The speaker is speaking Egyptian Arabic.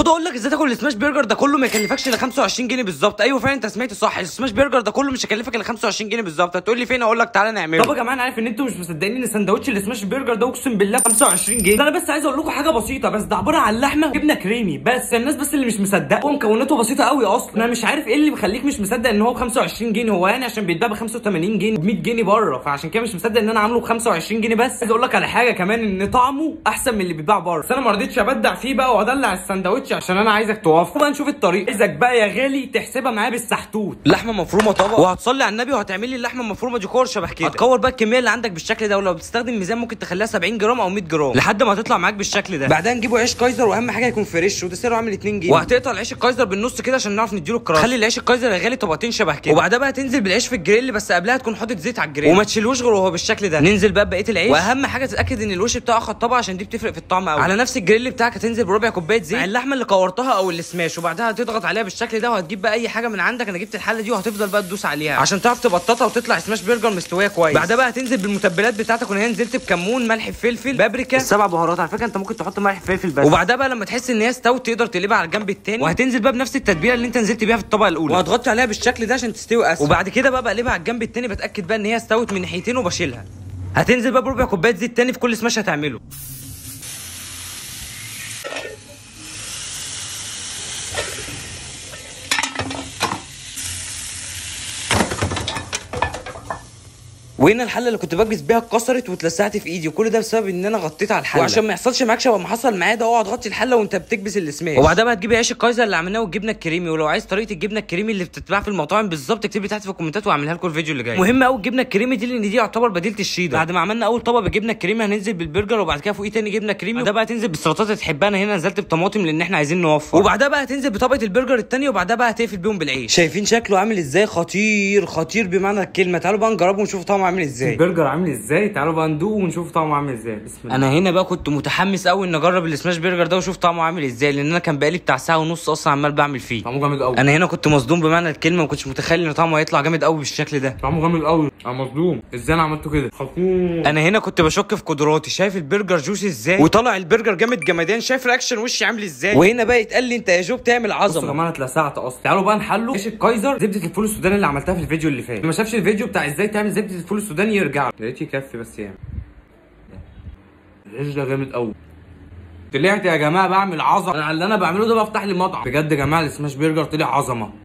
خد اقول لك ازاي تاكل السماش برجر ده كله ما يكلفكش الا 25 جنيه بالظبط ايوه فعلا انت سمعت صح السماش برجر ده كله مش هيكلفك الا 25 جنيه بالظبط هتقول لي فين اقول لك تعالى نعمله طب يا جماعه انا عارف ان انتوا مش مصدقين ان سندوتش السماش برجر ده اقسم بالله 25 جنيه ده انا بس عايز اقول لكم حاجه بسيطه بس ده عباره عن لحمه جبنه كريمي بس الناس بس اللي مش مصدقه ومكوناته بسيطه قوي اصلا انا مش عارف ايه اللي مخليك مش مصدق ان هو ب 25 جنيه هو يعني عشان بيتباع ب 85 جنيه ب 100 جنيه بره فعشان كده مش مصدق ان انا عامله ب 25 جنيه بس عايز اقول لك على حاجه كمان ان طعمه احسن من اللي بيتباع بره بس انا ما رضيتش ابدع فيه بقى وادلع السندوتش عشان انا عايزك توفر بقى نشوف الطريقه عايزك بقى يا غالي تحسبها معايا بالسحتوت لحمه مفرومه طبعا وهتصلي على النبي وهتعمل لي اللحمه المفرومه دي كور شبه كده هتكور بقى الكميه اللي عندك بالشكل ده ولو بتستخدم ميزان ممكن تخليها 70 جرام او 100 جرام لحد ما تطلع معاك بالشكل ده بعدها نجيبوا عيش كايزر واهم حاجه يكون فريش وده سعره عامل 2 جنيه وهتقطع العيش الكايزر بالنص كده عشان نعرف نديله الكراس خلي العيش الكايزر يا غالي طبقتين شبه كده وبعدها بقى تنزل بالعيش في الجريل بس قبلها تكون حاطط زيت على الجريل وما تشيلوش غير وهو بالشكل ده ننزل بقى بقيه العيش واهم حاجه تتاكد ان الوش بتاعه اخد طبقه عشان دي بتفرق في الطعم قوي على نفس الجريل بتاعك هتنزل بربع كوبايه زيت مع اللحمه اللي كورتها او السماش وبعدها هتضغط عليها بالشكل ده وهتجيب بقى اي حاجه من عندك انا جبت الحله دي وهتفضل بقى تدوس عليها عشان تعرف تبططها وتطلع سماش برجر مستويه كويس بعدها بقى هتنزل بالمتبلات بتاعتك وهنا نزلت بكمون ملح فلفل بابريكا السبع بهارات على فكره انت ممكن تحط ملح فلفل بس وبعدها بقى لما تحس ان هي استوت تقدر تقلبها على الجنب التاني وهتنزل بقى بنفس التتبيله اللي انت نزلت بيها في الطبقه الاولى وهتغطي عليها بالشكل ده عشان تستوي اسرع وبعد كده بقى بقلبها على الجنب التاني بتاكد بقى ان هي استوت من ناحيتين وبشيلها هتنزل بقى بربع كوبايه زيت تاني في كل سماش هتعمله وهنا الحله اللي كنت بكبس بيها اتكسرت واتلسعت في ايدي وكل ده بسبب ان انا غطيت على الحله وعشان ما يحصلش معاك شبه ما حصل معايا ده اقعد غطي الحله وانت بتكبس السماش وبعدها بقى تجيب عيش الكايزر اللي عملناه والجبنه الكريمي ولو عايز طريقه الجبنه الكريمي اللي بتتباع في المطاعم بالظبط اكتب لي تحت في الكومنتات واعملها لكم الفيديو اللي جاي مهم قوي الجبنه الكريمي دي لان دي يعتبر بديله الشيدر بعد ما عملنا اول طبق بالجبنه الكريمي هننزل بالبرجر وبعد كده فوقيه تاني جبنه كريمي وده بقى تنزل بالسلطات اللي تحبها انا هنا نزلت بطماطم لان احنا عايزين نوفر وبعدها بقى هتنزل بطبقه البرجر التاني وبعدها بقى هتقفل بيهم بالعيش شايفين شكله عامل ازاي خطير خطير بمعنى الكلمه تعالوا بقى نجربه ونشوف طعمه عامل ازاي البرجر عامل ازاي تعالوا بقى ندوق ونشوف طعمه عامل ازاي بسم الله انا هنا بقى كنت متحمس قوي ان اجرب السماش برجر ده واشوف طعمه عامل ازاي لان انا كان بقالي بتاع ساعه ونص اصلا عمال بعمل فيه طعمه جامد قوي انا هنا كنت مصدوم بمعنى الكلمه ما كنتش متخيل ان طعمه هيطلع جامد قوي بالشكل ده طعمه جامد قوي انا مصدوم ازاي انا عملته كده خطير انا هنا كنت بشك في قدراتي شايف البرجر جوسي ازاي وطلع البرجر جامد جمدان شايف رياكشن وشي عامل ازاي وهنا بقى يتقال لي انت يا جو بتعمل بصوا يا عظمه جماعه انا اتلسعت اصلا تعالوا بقى نحلوا عيش الكايزر زبده الفول السوداني اللي عملتها في الفيديو اللي فات اللي ما شافش الفيديو بتاع ازاي تعمل زبده الفول السوداني يرجع له. يا ريت يكفي بس يعني العيش ده جامد قوي طلعت يا جماعه بعمل عظمه انا اللي انا بعمله ده بفتح لي مطعم بجد يا جماعه السماش برجر طلع عظمه